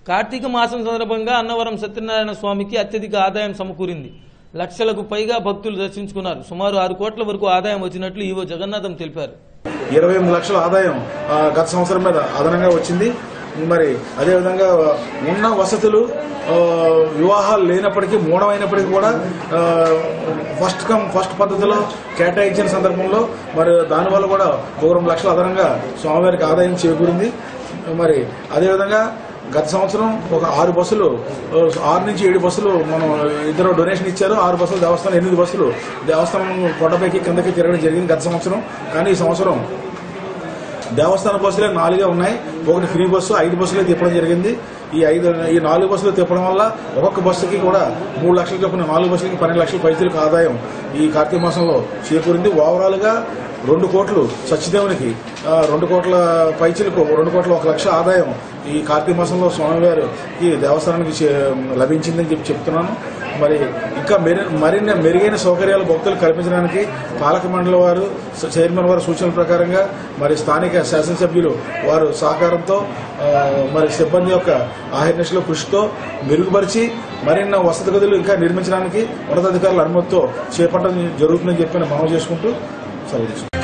కార్తీక మాసం సందర్భంగా అన్నవరం సత్యనారాయణ స్వామికి అత్యధిక ఆదాయం సమకూరింది లక్షలకు పైగా భక్తులు దర్శించుకున్నారు సుమారు ఆరు కోట్ల వరకు ఆదాయం వచ్చినట్లు ఈవో జగన్నాథం తెలిపారు ఇరవై ఎనిమిది లక్షల ఆదాయం ఆ, గత సంవత్సరం మీద అదనంగా వచ్చింది మరి అదేవిధంగా ఉన్న వసతులు ఆ, వివాహాలు లేనప్పటికీ మూఢమైనప్పటికీ కూడా ఆ, ఫస్ట్ కమ్ ఫస్ట్ పద్ధతిలో కేటాయించిన సందర్భంలో మరి దానివల్ల కూడా ఒక రెండు లక్షల అదనంగా స్వామివారికి ఆదాయం చేకూరింది మరి అదేవిధంగా గత సంవత్సరం ఒక ఆరు బస్సులు ఆ, ఆరు నుంచి ఏడు బస్సులు మనం ఇద్దరు డొనేషన్ ఇచ్చారు ఆరు బస్సులు దేవస్థానం ఎనిమిది బస్సులు దేవస్థానం కొండపైకి కిందకి తిరగడం జరిగింది గత సంవత్సరం కానీ ఈ సంవత్సరం దేవస్థాన బస్సులే నాలుగే ఉన్నాయి ఒకటి ఫ్రీ బస్సు ఐదు బస్సులే తిప్పడం జరిగింది ఈ ఐదు ఈ నాలుగు బస్సులు తిప్పడం వల్ల ఒక్కొక్క బస్సుకి కూడా మూడు లక్షల చొప్పున నాలుగు బస్సులకి పన్నెండు లక్షల పైసలకు ఆదాయం ఈ కార్తీక మాసంలో చేకూరింది ఓవరాల్ గా రెండు కోట్లు సత్యదేవునికి ఆ, రెండు కోట్ల పైచలకు రెండు కోట్ల ఒక లక్ష ఆదాయం ఈ కార్తీక మాసంలో స్వామివారికి దేవస్థానానికి చే- లభించిందని చెప్పి చెప్తున్నాను మరి ఇంకా మెరి మరిన్ని మెరుగైన సౌకర్యాలు భక్తులు కల్పించడానికి పాలక మండలి వారు స- చైర్మన్ వారి సూచనల ప్రకారంగా మరి స్థానిక శాసనసభ్యులు వారు సహకారంతో ఆ, మరి సిబ్బంది యొక్క ఆహర్నిశల కృషితో మెరుగుపరిచి మరిన్న వసతి గదులు ఇంకా నిర్మించడానికి ఉన్నతాధికారుల అనుమతితో చేపట్టడం జరుగుతుందని చెప్పి మనం చేసుకుంటూ సెలవు తీసుకుంటాం